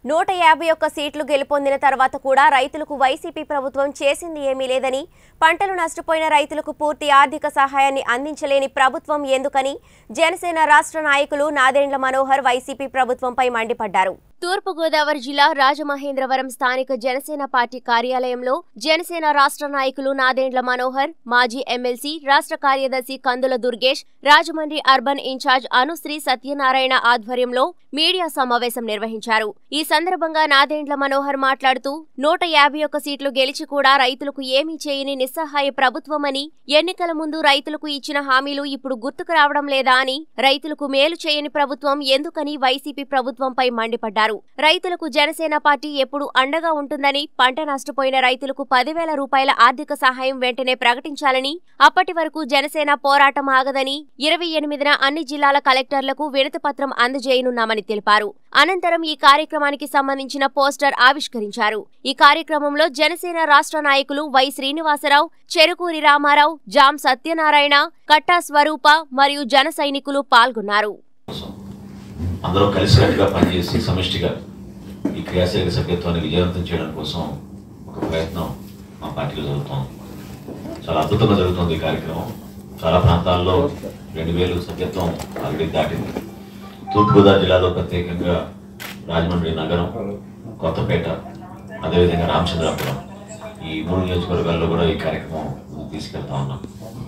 నూట యాభై ఒక్క సీట్లు గెలుపొందిన తర్వాత కూడా రైతులకు వైసీపీ ప్రభుత్వం చేసింది ఏమీ లేదని పంటలు నష్టపోయిన రైతులకు పూర్తి ఆర్థిక సహాయాన్ని అందించలేని ప్రభుత్వం ఎందుకని జనసేన రాష్ట్ర నాయకులు నాదెండ్ల మనోహర్ వైసీపీ ప్రభుత్వంపై మండిపడ్డారు తూర్పుగోదావరి జిల్లా రాజమహేంద్రవరం స్థానిక జనసేన పార్టీ కార్యాలయంలో జనసేన రాష్ట్ర నాయకులు నాదెండ్ల మనోహర్ మాజీ ఎమ్మెల్సీ రాష్ట్ర కార్యదర్శి కందుల దుర్గేష్ రాజమండ్రి అర్బన్ ఇన్ఛార్జ్ అనుశ్రీ సత్యనారాయణ ఆధ్వర్యంలో మీడియా సమావేశం నిర్వహించారు ఈ సందర్భంగా నాదెండ్ల మనోహర్ మాట్లాడుతూ నూట యాభై ఒక్క సీట్లు గెలిచి కూడా రైతులకు ఏమీ చేయని నిస్సహాయ ప్రభుత్వమని ఎన్నికల ముందు రైతులకు ఇచ్చిన హామీలు ఇప్పుడు గుర్తుకు రావడం లేదా అని రైతులకు మేలు చేయని ప్రభుత్వం ఎందుకని వైసీపీ ప్రభుత్వంపై మండిపడ్డారు రైతులకు జనసేన పార్టీ ఎప్పుడు అండగా ఉంటుందని పంట నష్టపోయిన రైతులకు పదివేల రూపాయల ఆర్థిక సహాయం వెంటనే ప్రకటించాలని అప్పటి వరకు జనసేన పోరాటం ఆగదని ఇరవై ఎనిమిదిన అన్ని జిల్లాల కలెక్టర్లకు వినతిపత్రం అందజేయనున్నామని తెలిపారు అనంతరం ఈ కార్యక్రమానికి సంబంధించిన పోస్టర్ ఆవిష్కరించారు ఈ కార్యక్రమంలో జనసేన రాష్ట్ర నాయకులు వై శ్రీనివాసరావు చెరుకూరి రామారావు జాం సత్యనారాయణ కట్టా స్వరూప మరియు జన సైనికులు పాల్గొన్నారు కోసం అందరూ కలిసికట్టుగా పనిచేసి సమిష్టిగా ఈ క్రియాశీలక సభ్యత్వాన్ని విజయవంతం చేయడం కోసం ఒక ప్రయత్నం మా పార్టీలో జరుగుతోంది చాలా అద్భుతంగా జరుగుతుంది ఈ కార్యక్రమం చాలా ప్రాంతాల్లో రెండు వేలు సభ్యత్వం ఆల్రెడీ దాటింది తూర్పుగోదావరి జిల్లాలో ప్రత్యేకంగా రాజమండ్రి నగరం కొత్తపేట అదేవిధంగా రామచంద్రాపురం ఈ మూడు నియోజకవర్గాల్లో కూడా ఈ కార్యక్రమం ముందుకు తీసుకెళ్తా ఉన్నాం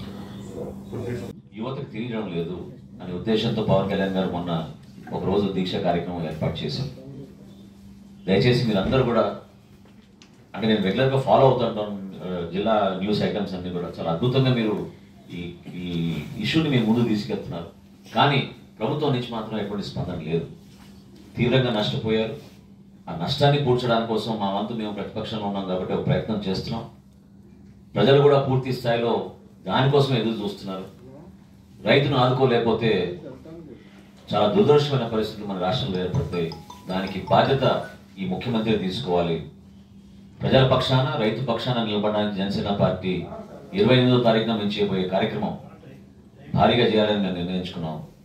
యువతకు తెలియడం లేదు అనే ఉద్దేశంతో పవన్ కళ్యాణ్ గారు మొన్న ఒక రోజు దీక్ష కార్యక్రమం ఏర్పాటు చేశారు దయచేసి మీరందరూ కూడా అంటే నేను రెగ్యులర్గా ఫాలో అవుతుంటాను ఆ, జిల్లా న్యూస్ ఐటమ్స్ అన్ని కూడా చాలా అద్భుతంగా మీరు ఈ ఈ ఇష్యూని మీరు ముందుకు తీసుకెళ్తున్నారు కానీ ప్రభుత్వం నుంచి మాత్రం ఎటువంటి స్పందన లేదు తీవ్రంగా నష్టపోయారు ఆ నష్టాన్ని పూడ్చడానికి కోసం మా వంతు మేము ప్రతిపక్షంలో ఉన్నాం కాబట్టి ఒక ప్రయత్నం చేస్తున్నాం ప్రజలు కూడా పూర్తి స్థాయిలో దానికోసం ఎదురు చూస్తున్నారు రైతును ఆదుకోలేకపోతే చాలా దురదృష్టమైన పరిస్థితులు మన రాష్ట్రంలో ఏర్పడతాయి దానికి బాధ్యత ఈ ముఖ్యమంత్రి తీసుకోవాలి ప్రజల పక్షాన రైతు పక్షాన నిలబడడానికి జనసేన పార్టీ ఇరవై ఎనిమిదో తారీఖున మేము చేయబోయే కార్యక్రమం భారీగా చేయాలని మేము నిర్ణయించుకున్నాం